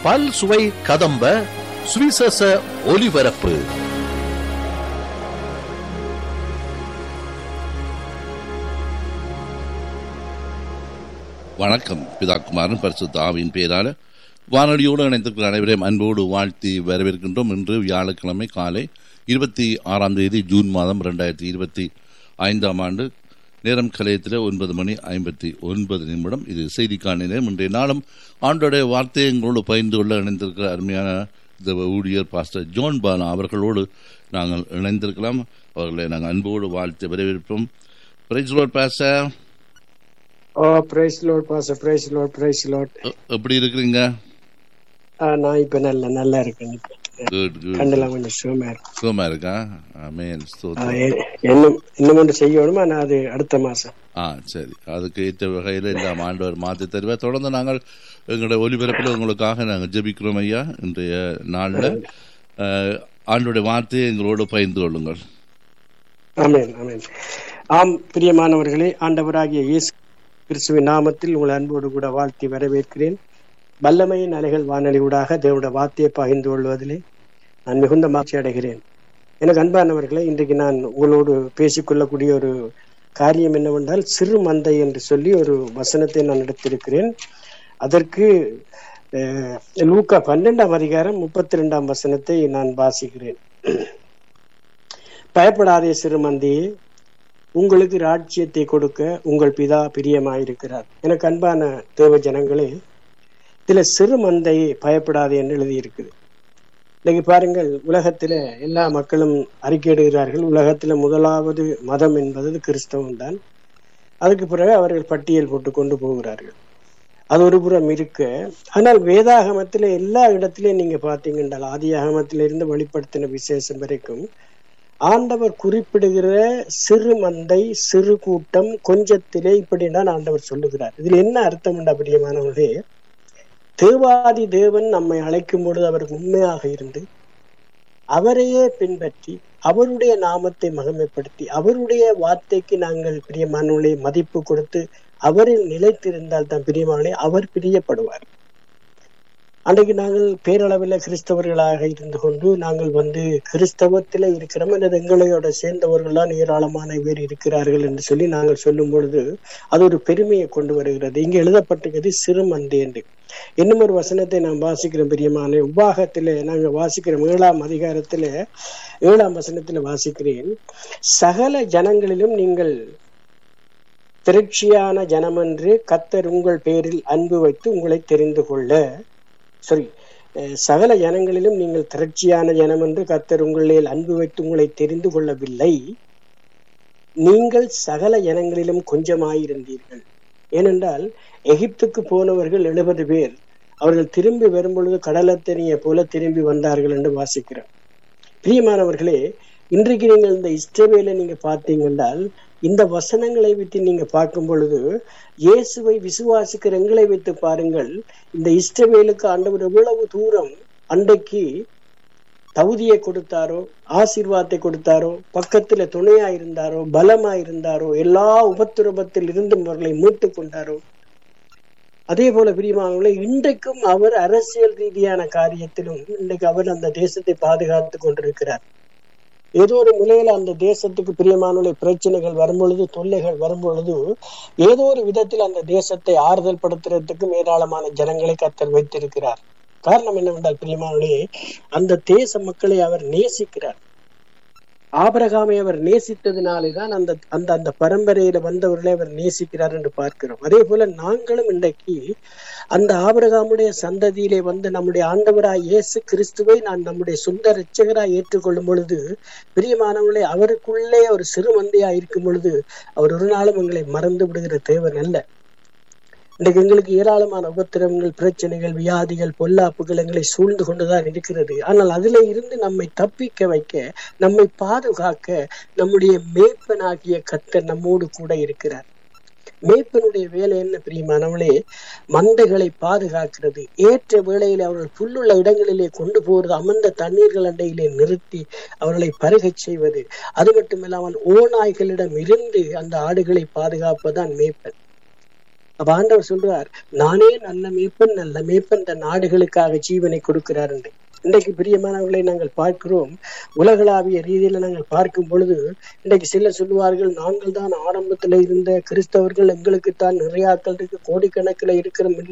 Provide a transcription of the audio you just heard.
பல் சுவை கதம்ப சுவிசேஷ ஒலிபரப்பு வணக்கம் பிதா குமாரன் பரிசுத்த ஆவியின் பேரால வானொலியோடு இணைந்திருக்கிற அனைவரையும் அன்போடு வாழ்த்தி வரவேற்கின்றோம் இன்று வியாழக்கிழமை காலை இருபத்தி ஆறாம் தேதி ஜூன் மாதம் ரெண்டாயிரத்தி இருபத்தி ஐந்தாம் ஆண்டு நேரம் கலையத்தில் ஒன்பது மணி ஐம்பத்தி ஒன்பது நிமிடம் இது செய்திக்கான நேரம் இன்றைய நாளும் ஆண்டோடைய வார்த்தையை எங்களோடு பகிர்ந்து கொள்ள இணைந்திருக்கிற அருமையான இந்த ஊழியர் பாஸ்டர் ஜோன் பாலா அவர்களோடு நாங்கள் இணைந்திருக்கலாம் அவர்களை நாங்கள் அன்போடு வாழ்த்து வரவேற்போம் பிரைஸ் பேச ஓ பிரைஸ் லோட் பாச பிரைஸ் லோட் பிரைஸ் லோட் எப்படி இருக்கிறீங்க நான் இப்ப நல்ல நல்லா இருக்கேன் இப்ப. குட் குட் கண்ணெல்லாம் கொஞ்சம் சுகமா இருக்கு சுகமா இருக்கா ஆமேன் ஆ, ஸ்தோத்திரம் எ- இன்னும் இன்னும் ஒன்று செய்யணுமா நான் அது அடுத்த மாசம் ஆ சரி அதுக்கு ஏற்ற வகையில் இந்த ஆண்டவர் மாற்றி தருவார் தொடர்ந்து நாங்கள் எங்களுடைய ஒலிபரப்பில் உங்களுக்காக நாங்கள் ஜெபிக்கிறோம் ஐயா இன்றைய நாளில் ஆண்டுடைய வார்த்தையை எங்களோடு பகிர்ந்து கொள்ளுங்கள் ஆமென் ஆமென் ஆம் பிரியமானவர்களே ஆண்டவராகிய இயேசு கிறிஸ்துவின் நாமத்தில் உங்கள் அன்போடு கூட வாழ்த்தி வரவேற்கிறேன் வல்லமையின் அலைகள் வானொலி ஊடாக தேவனுடைய வார்த்தையை பகிர்ந்து கொள்வதிலே நான் மிகுந்த மகிழ்ச்சி அடைகிறேன் எனக்கு அன்பானவர்களே இன்றைக்கு நான் உங்களோடு பேசிக்கொள்ளக்கூடிய ஒரு காரியம் என்னவென்றால் சிறு மந்தை என்று சொல்லி ஒரு வசனத்தை நான் எடுத்திருக்கிறேன் அதற்கு அஹ், லூக்கா பன்னெண்டாம் அதிகாரம் முப்பத்தி ரெண்டாம் வசனத்தை நான் வாசிக்கிறேன் பயப்படாதே சிறுமந்தியே உங்களுக்கு ராஜ்யத்தை கொடுக்க உங்கள் பிதா பிரியமாயிருக்கிறார் எனக்கு அன்பான தேவ ஜனங்களே இதுல சிறு மந்தை பயப்படாதே என்று எழுதியிருக்குது இன்னைக்கு பாருங்கள் உலகத்துல எல்லா மக்களும் அறிக்கையிடுகிறார்கள் உலகத்துல முதலாவது மதம் என்பது கிறிஸ்தவம் தான் அதுக்கு பிறகு அவர்கள் பட்டியல் போட்டு கொண்டு போகிறார்கள் அது ஒரு புறம் இருக்க ஆனால் வேதாகமத்துல எல்லா இடத்திலையும் நீங்க பாத்தீங்கன்னா ஆதி ஆகமத்திலிருந்து வெளிப்படுத்தின விசேஷம் வரைக்கும் ஆண்டவர் குறிப்பிடுகிற சிறு மந்தை சிறு கூட்டம் கொஞ்சத்திலே இப்படிதான் ஆண்டவர் சொல்லுகிறார் இதுல என்ன அர்த்தம் உண்டு அப்படியமானவர்களே தேவாதி தேவன் நம்மை அழைக்கும் பொழுது அவர் உண்மையாக இருந்து அவரையே பின்பற்றி அவருடைய நாமத்தை மகிமைப்படுத்தி அவருடைய வார்த்தைக்கு நாங்கள் பிரியமானவர்களே மதிப்பு கொடுத்து அவரில் நிலைத்திருந்தால் தான் பிரியமானே அவர் பிரியப்படுவார் அன்றைக்கு நாங்கள் பேரளவில் கிறிஸ்தவர்களாக இருந்து கொண்டு நாங்கள் வந்து கிறிஸ்தவத்தில் இருக்கிறோம் அல்லது எங்களையோட சேர்ந்தவர்கள்லாம் ஏராளமான பேர் இருக்கிறார்கள் என்று சொல்லி நாங்கள் சொல்லும் பொழுது அது ஒரு பெருமையை கொண்டு வருகிறது இங்கே எழுதப்பட்டிருக்கிறது சிறுமந்தை என்று இன்னும் ஒரு வசனத்தை நான் வாசிக்கிறேன் பிரியமான உபாகத்திலே நாங்கள் வாசிக்கிறோம் ஏழாம் அதிகாரத்திலே ஏழாம் வசனத்துல வாசிக்கிறேன் சகல ஜனங்களிலும் நீங்கள் திரட்சியான ஜனமென்று கத்தர் உங்கள் பேரில் அன்பு வைத்து உங்களை தெரிந்து கொள்ள சாரி அஹ், சகல ஜனங்களிலும் நீங்கள் திரட்சியான ஜனம் என்று கர்த்தர் உங்களில் அன்பு வைத்து உங்களை தெரிந்து கொள்ளவில்லை நீங்கள் சகல ஜனங்களிலும் கொஞ்சமாயிருந்தீர்கள் ஏனென்றால் எகிப்துக்கு போனவர்கள் எழுபது பேர் அவர்கள் திரும்பி வரும்பொழுது கடலத்தனியை போல திரும்பி வந்தார்கள் என்று வாசிக்கிறோம் பிரியமானவர்களே இன்றைக்கு நீங்கள் இந்த இஸ்ரவேலை நீங்க பார்த்தீங்கன்றால் இந்த வசனங்களை வைத்து நீங்க பார்க்கும் பொழுது இயேசுவை விசுவாசிக்கிற எங்களை வைத்து பாருங்கள் இந்த இஸ்ரவேலுக்கு ஆண்டவர் எவ்வளவு தூரம் அன்றைக்கு தகுதியை கொடுத்தாரோ ஆசீர்வாதத்தை கொடுத்தாரோ பக்கத்துல துணையா இருந்தாரோ பலமா இருந்தாரோ எல்லா உபத்திரபத்தில் இருந்தும் அவர்களை மீட்டு கொண்டாரோ அதே போல பிரியமானவர்களே இன்றைக்கும் அவர் அரசியல் ரீதியான காரியத்திலும் இன்றைக்கு அவர் அந்த தேசத்தை பாதுகாத்து கொண்டிருக்கிறார் ஏதோ ஒரு நிலையில அந்த தேசத்துக்கு பிரியமானவர்களை பிரச்சனைகள் வரும்பொழுது தொல்லைகள் வரும்பொழுது ஏதோ ஒரு விதத்தில் அந்த தேசத்தை ஆறுதல் படுத்துறதுக்கும் ஏராளமான ஜனங்களை கத்தர் வைத்திருக்கிறார் காரணம் என்னவென்றால் பிரியமானவர்களே அந்த தேச மக்களை அவர் நேசிக்கிறார் ஆபரகாமை அவர் நேசித்ததினாலேதான் அந்த அந்த அந்த பரம்பரையில வந்தவர்களை அவர் நேசிக்கிறார் என்று பார்க்கிறோம் அதே போல நாங்களும் இன்றைக்கு அந்த ஆபரகாமுடைய சந்ததியிலே வந்து நம்முடைய ஆண்டவராய் இயேசு கிறிஸ்துவை நான் நம்முடைய சொந்த இரட்சகராய் ஏற்றுக்கொள்ளும் பொழுது பிரியமானவர்களே அவருக்குள்ளே ஒரு சிறு மந்தையா இருக்கும் பொழுது அவர் ஒரு நாளும் எங்களை மறந்து விடுகிற தேவன் அல்ல இன்றைக்கு எங்களுக்கு ஏராளமான உபத்திரவங்கள் பிரச்சனைகள் வியாதிகள் பொல்லாப்புகள் எங்களை சூழ்ந்து கொண்டுதான் இருக்கிறது ஆனால் அதிலே இருந்து நம்மை தப்பிக்க வைக்க நம்மை பாதுகாக்க நம்முடைய மேய்ப்பனாகிய கர்த்தர் நம்மோடு கூட இருக்கிறார் மேய்ப்பனுடைய வேலை என்ன பிரியமானவளே மந்தைகளை பாதுகாக்கிறது ஏற்ற வேளையில் அவர்கள் புல்லுள்ள இடங்களிலே கொண்டு போறது அமர்ந்த தண்ணீர்கள் அண்டையிலே நிறுத்தி அவர்களை பருகச் செய்வது அது மட்டுமில்லாமல் ஓநாய்களிடம் இருந்து அந்த ஆடுகளை பாதுகாப்பதுதான் மேய்ப்பன் அப்ப ஆண்டவர் சொல்றார் நானே நல்ல மேய்ப்பன் நல்ல மேய்ப்பன் இந்த நாடுகளுக்காக ஜீவனை கொடுக்கிறார் என்று இன்றைக்கு பிரியமானவர்களை நாங்கள் பார்க்கிறோம் உலகளாவிய ரீதியில நாங்கள் பார்க்கும் பொழுது இன்றைக்கு சிலர் சொல்லுவார்கள் நாங்கள் தான் ஆரம்பத்துல இருந்த கிறிஸ்தவர்கள் எங்களுக்கு தான் நிறைய ஆட்கள் இருக்கு கோடிக்கணக்கில் இருக்கிற